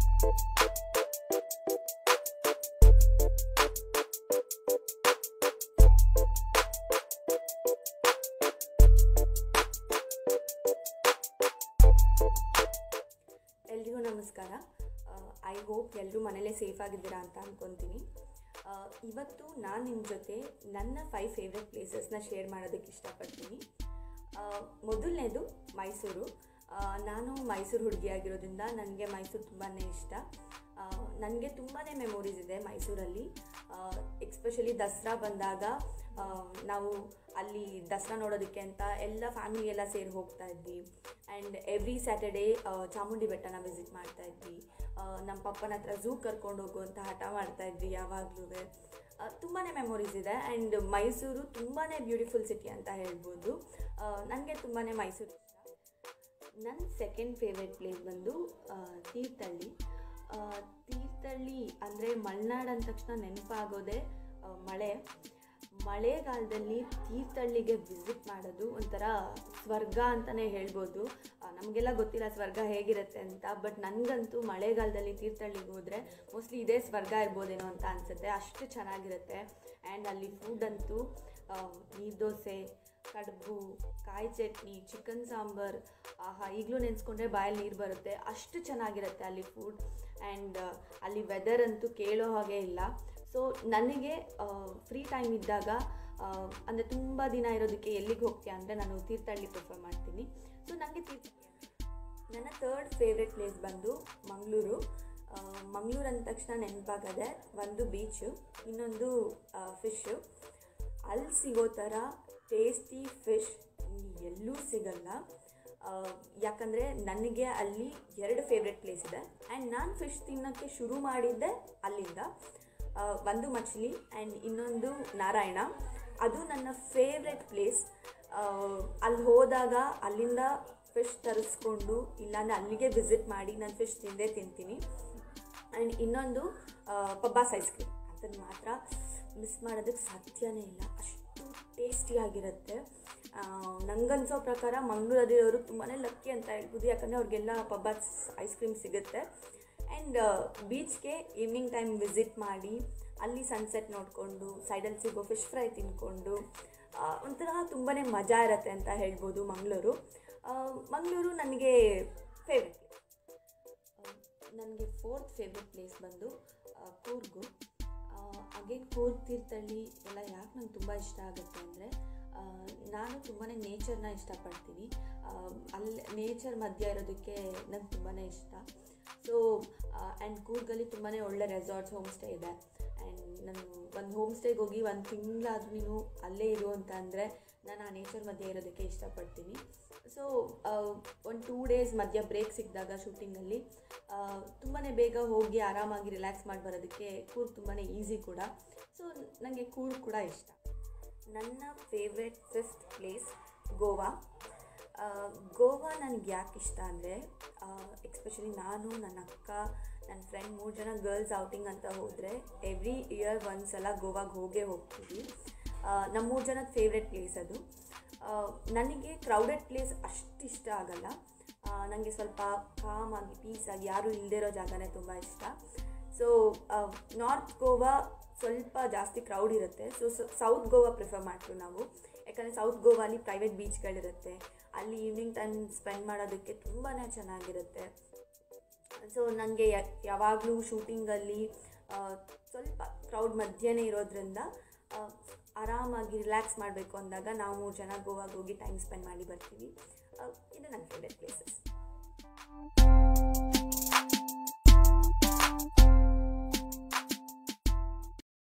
ಎಲ್ರಿಗೂ ನಮಸ್ಕಾರ I hope ಎಲ್ಲರೂ ಮನೇಲೇ ಸೇಫ್ ಆಗಿದ್ದೀರಾ ಅಂತ ಅಂದ್ಕೊತೀನಿ ಆ, ಇವತ್ತು ನಾನು ನಿಮ್ಮ ಜೊತೆ ನನ್ನ ಫೈವ್ ಫೇವ್ರೆಟ್ ಪ್ಲೇಸಸ್ನ ಶೇರ್ ಮಾಡೋದಕ್ಕೆ ಇಷ್ಟಪಡ್ತೀನಿ ಆ, ಮೊದಲನೇದು ಮೈಸೂರು ಆ, ನಾನು ಮೈಸೂರು ಹುಡುಗಿಯಾಗಿರೋದ್ರಿಂದ ನನಗೆ ಮೈಸೂರು ತುಂಬಾ ಇಷ್ಟ ನನಗೆ ತುಂಬಾ ಮೆಮೊರೀಸ್ ಇದೆ ಮೈಸೂರಲ್ಲಿ ಎಕ್ಸ್ಪೆಷಲಿ ದಸರಾ ಬಂದಾಗ ಆ, ನಾವು ಅಲ್ಲಿ ದಸರಾ ನೋಡೋದಕ್ಕೆ ಅಂತ ಎಲ್ಲ ಫ್ಯಾಮಿಲಿ ಎಲ್ಲ ಸೇರಿ ಹೋಗ್ತಾ ಇದ್ವಿ ಆ್ಯಂಡ್ ಎವ್ರಿ ಸ್ಯಾಟರ್ಡೇ ಚಾಮುಂಡಿ ಬೆಟ್ಟನ ವಿಸಿಟ್ ಮಾಡ್ತಾ ಇದ್ವಿ ಆ, ನಮ್ಮ ಪಪ್ಪನ ಹತ್ರ ಝೂ ಕರ್ಕೊಂಡು ಹೋಗುವಂಥ ಹಠ ಮಾಡ್ತಾ ಇದ್ವಿ ಯಾವಾಗಲೂ ತುಂಬಾ ಮೆಮೊರೀಸ್ ಇದೆ ಆ್ಯಂಡ್ ಮೈಸೂರು ತುಂಬಾ ಬ್ಯೂಟಿಫುಲ್ ಸಿಟಿ ಅಂತ ಹೇಳ್ಬೋದು ನನಗೆ ತುಂಬಾ ಮೈಸೂರು ಇಷ್ಟ ನನ್ನ ಸೆಕೆಂಡ್ ಫೇವ್ರೆಟ್ ಪ್ಲೇಸ್ ಬಂದು ಆ, ತೀರ್ಥಹಳ್ಳಿ ಆ, ತೀರ್ಥಹಳ್ಳಿ ಅಂದರೆ ಮಲೆನಾಡು ಅಂದ ತಕ್ಷಣ ನೆನಪಾಗೋದೇ ಆ, ಮಳೆ ಮಳೆಗಾಲದಲ್ಲಿ ತೀರ್ಥಹಳ್ಳಿಗೆ ವಿಸಿಟ್ ಮಾಡೋದು ಒಂಥರ ಸ್ವರ್ಗ ಅಂತಲೇ ಹೇಳ್ಬೋದು ಆ, ನಮಗೆಲ್ಲ ಗೊತ್ತಿಲ್ಲ ಸ್ವರ್ಗ ಹೇಗಿರುತ್ತೆ ಅಂತ ಬಟ್ ನನಗಂತೂ ಮಳೆಗಾಲದಲ್ಲಿ ತೀರ್ಥಹಳ್ಳಿಗೆ ಹೋದರೆ ಮೋಸ್ಟ್ಲಿ ಇದೇ ಸ್ವರ್ಗ ಇರ್ಬೋದೇನೋ ಅಂತ ಅನಿಸುತ್ತೆ ಅಷ್ಟು ಚೆನ್ನಾಗಿರುತ್ತೆ ಆ್ಯಂಡ್ ಅಲ್ಲಿ ಫುಡ್ ಅಂತೂ ನೀರು ದೋಸೆ ಕಡುಬು ಕಾಯಿ ಚಟ್ನಿ ಚಿಕನ್ ಸಾಂಬಾರ್ ಆಹಾ ಈಗಲೂ ನೆನೆಸ್ಕೊಂಡ್ರೆ ಬಾಯಲ್ಲಿ ನೀರು ಬರುತ್ತೆ ಅಷ್ಟು ಚೆನ್ನಾಗಿರುತ್ತೆ ಅಲ್ಲಿ ಫುಡ್ ಆ್ಯಂಡ್ ಅಲ್ಲಿ ವೆದರ್ ಅಂತೂ ಕೇಳೋ ಹಾಗೆ ಇಲ್ಲ ಸೊ ನನಗೆ ಫ್ರೀ ಟೈಮ್ ಇದ್ದಾಗ ಅಂದರೆ ತುಂಬ ದಿನ ಇರೋದಕ್ಕೆ ಎಲ್ಲಿಗೆ ಹೋಗ್ತೀಯ ಅಂದರೆ ನಾನು ತೀರ್ಥಹಳ್ಳಿ ಪ್ರಿಫರ್ ಮಾಡ್ತೀನಿ ಸೊ ನನಗೆ ತೀರ್ಥ ನನ್ನ ಥರ್ಡ್ ಫೇವ್ರೆಟ್ ಪ್ಲೇಸ್ ಬಂದು ಮಂಗಳೂರು ಮಂಗಳೂರು ಅಂದ ತಕ್ಷಣ ನೆನಪಾಗದೆ ಒಂದು ಬೀಚು ಇನ್ನೊಂದು ಫಿಶ್ಶು ಅಲ್ಲಿ ಸಿಗೋ ಥರ ಟೇಸ್ಟಿ ಫಿಶ್ ಎಲ್ಲೂ ಸಿಗಲ್ಲ ಆ, ಯಾಕಂದರೆ ನನಗೆ ಅಲ್ಲಿ ಎರಡು ಫೇವ್ರೆಟ್ ಪ್ಲೇಸ್ ಇದೆ ಆ್ಯಂಡ್ ನಾನು ಫಿಶ್ ತಿನ್ನೋಕ್ಕೆ ಶುರು ಮಾಡಿದ್ದೆ ಅಲ್ಲಿಂದ ಆ, ಒಂದು ಮಚ್ಲಿ ಆ್ಯಂಡ್ ಇನ್ನೊಂದು ನಾರಾಯಣ ಅದು ನನ್ನ ಫೇವ್ರೆಟ್ ಪ್ಲೇಸ್ ಅಲ್ಲಿ ಹೋದಾಗ ಅಲ್ಲಿಂದ ಫಿಶ್ ತರಿಸ್ಕೊಂಡು ಇಲ್ಲಾಂದರೆ ಅಲ್ಲಿಗೆ ವಿಸಿಟ್ ಮಾಡಿ ನಾನು ಫಿಶ್ ತಿಂದೇ ತಿಂತೀನಿ ಆ್ಯಂಡ್ ಇನ್ನೊಂದು ಆ, ಪಬ್ಬಾಸ್ ಐಸ್ ಕ್ರೀಮ್ ಅದನ್ನು ಮಾತ್ರ ಮಿಸ್ ಮಾಡೋದಕ್ಕೆ ಸಾಧ್ಯನೇ ಇಲ್ಲ ಅಷ್ಟು ಟೇಸ್ಟಿಯಾಗಿರುತ್ತೆ ನಂಗನ್ಸೋ ಪ್ರಕಾರ ಮಂಗಳೂರಲ್ಲಿರೋರು ತುಂಬಾ ಲಕ್ಕಿ ಅಂತ ಹೇಳ್ಬೋದು ಯಾಕಂದರೆ ಅವ್ರಿಗೆಲ್ಲ ಪಬ್ಬಾಸ್ ಐಸ್ ಕ್ರೀಮ್ ಸಿಗುತ್ತೆ ಆ್ಯಂಡ್ ಬೀಚ್ಗೆ ಈವ್ನಿಂಗ್ ಟೈಮ್ ವಿಸಿಟ್ ಮಾಡಿ ಅಲ್ಲಿ ಸನ್ಸೆಟ್ ನೋಡಿಕೊಂಡು ಸೈಡಲ್ಲಿ ಸಿಗೋ ಫಿಶ್ ಫ್ರೈ ತಿನ್ಕೊಂಡು ಆ, ಒಂಥರ ತುಂಬಾ ಮಜಾ ಇರುತ್ತೆ ಅಂತ ಹೇಳ್ಬೋದು ಮಂಗಳೂರು ಮಂಗಳೂರು ನನಗೆ ಫೇವ್ರೆಟ್ ನನಗೆ ಫೋರ್ತ್ ಫೇವ್ರೆಟ್ ಪ್ಲೇಸ್ ಬಂದು ಆ, ಕೂರ್ಗು ಅಗೇನ್ ಕೂರ್ಗ್ ತೀರ್ಥಹಳ್ಳಿ ಎಲ್ಲ ಯಾಕೆ ನಂಗೆ ತುಂಬ ಇಷ್ಟ ಆಗುತ್ತೆ ಅಂದರೆ ನಾನು ತುಂಬಾ ನೇಚರ್ನ ಇಷ್ಟಪಡ್ತೀನಿ ಅಲ್ಲಿ ನೇಚರ್ ಮಧ್ಯ ಇರೋದಕ್ಕೆ ನಂಗೆ ತುಂಬಾ ಇಷ್ಟ ಸೊ ಆ್ಯಂಡ್ ಕೂರ್ಗಲ್ಲಿ ತುಂಬಾ ಒಳ್ಳೆ ರೆಸಾರ್ಟ್ಸ್ ಹೋಮ್ ಸ್ಟೇ ಇದೆ ಆ್ಯಂಡ್ ನಾನು ಒಂದು ಹೋಮ್ ಸ್ಟೇಗೆ ಹೋಗಿ ಒಂದು ತಿಂಗಳಾದ್ರೂ ನೀನು ಅಲ್ಲೇ ಇರು ಅಂತ ಅಂದರೆ ನಾನು ಆ ನೇಚರ್ ಮಧ್ಯೆ ಇರೋದಕ್ಕೆ ಇಷ್ಟಪಡ್ತೀನಿ ಸೊ ಒಂದು ಟೂ ಡೇಸ್ ಮಧ್ಯ ಬ್ರೇಕ್ ಸಿಕ್ಕಿದಾಗ ಶೂಟಿಂಗಲ್ಲಿ ತುಂಬಾ ಬೇಗ ಹೋಗಿ ಆರಾಮಾಗಿ ರಿಲ್ಯಾಕ್ಸ್ ಮಾಡಿ ಬರೋದಕ್ಕೆ ಕೂರ್ಗ್ ತುಂಬಾ ಈಸಿ ಕೂಡ ಸೊ ನನಗೆ ಕೂರ್ಗ್ ಕೂಡ ಇಷ್ಟ ನನ್ನ ಫೇವ್ರೆಟ್ ಫಿಫ್ತ್ ಪ್ಲೇಸ್ ಗೋವಾ ಆ, ಗೋವಾ ನನಗೆ ಯಾಕೆ ಇಷ್ಟ ಅಂದರೆ ಎಕ್ಸ್ಪೆಷಲಿ ನಾನು ನನ್ನ ಅಕ್ಕ ನನ್ನ ಫ್ರೆಂಡ್ ಮೂರು ಜನ ಗರ್ಲ್ಸ್ ಔಟಿಂಗ್ ಅಂತ ಹೋದರೆ ಎವ್ರಿ ಇಯರ್ ಒಂದು ಸಲ ಗೋವಾಗೆ ಹೋಗೇ ಹೋಗ್ತೀವಿ ನಮ್ಮ ಮೂರು ಜನದ ಫೇವ್ರೆಟ್ ಪ್ಲೇಸ್ ಅದು ಆ, ನನಗೆ ಕ್ರೌಡೆಡ್ ಪ್ಲೇಸ್ ಅಷ್ಟು ಇಷ್ಟ ಆಗಲ್ಲ ನನಗೆ ಸ್ವಲ್ಪ ಕಾಮ್ ಆಗಿ ಪೀಸ್ ಆಗಿ ಯಾರೂ ಇಲ್ಲದೇ ಇರೋ ಜಾಗನೇ ತುಂಬ ಇಷ್ಟ ಸೊ ನಾರ್ತ್ ಗೋವಾ ಸ್ವಲ್ಪ ಜಾಸ್ತಿ ಕ್ರೌಡ್ ಇರುತ್ತೆ ಸೊ ಸೌತ್ ಗೋವಾ ಪ್ರಿಫರ್ ಮಾಡ್ತೀವಿ ನಾವು ಯಾಕಂದರೆ ಸೌತ್ ಗೋವಾಲಿ ಪ್ರೈವೇಟ್ ಬೀಚ್ಗಳಿರುತ್ತೆ ಅಲ್ಲಿ ಈವ್ನಿಂಗ್ ಟೈಮ್ ಸ್ಪೆಂಡ್ ಮಾಡೋದಕ್ಕೆ ತುಂಬಾ ಚೆನ್ನಾಗಿರುತ್ತೆ ಸೊ ನನಗೆ ಯಾವಾಗಲೂ ಶೂಟಿಂಗಲ್ಲಿ ಸ್ವಲ್ಪ ಕ್ರೌಡ್ ಮಧ್ಯೆನೇ ಇರೋದ್ರಿಂದ ಆ, ಆರಾಮಾಗಿ ರಿಲ್ಯಾಕ್ಸ್ ಮಾಡಬೇಕು ಅಂದಾಗ ನಾವು ಮೂರು ಜನ ಗೋವಾಗೆ ಹೋಗಿ ಟೈಮ್ ಸ್ಪೆಂಡ್ ಮಾಡಿ ಬರ್ತೀವಿ ಆ, ಇದು ನನ್ನ ಫೇವ್ರೆಟ್ ಪ್ಲೇಸಸ್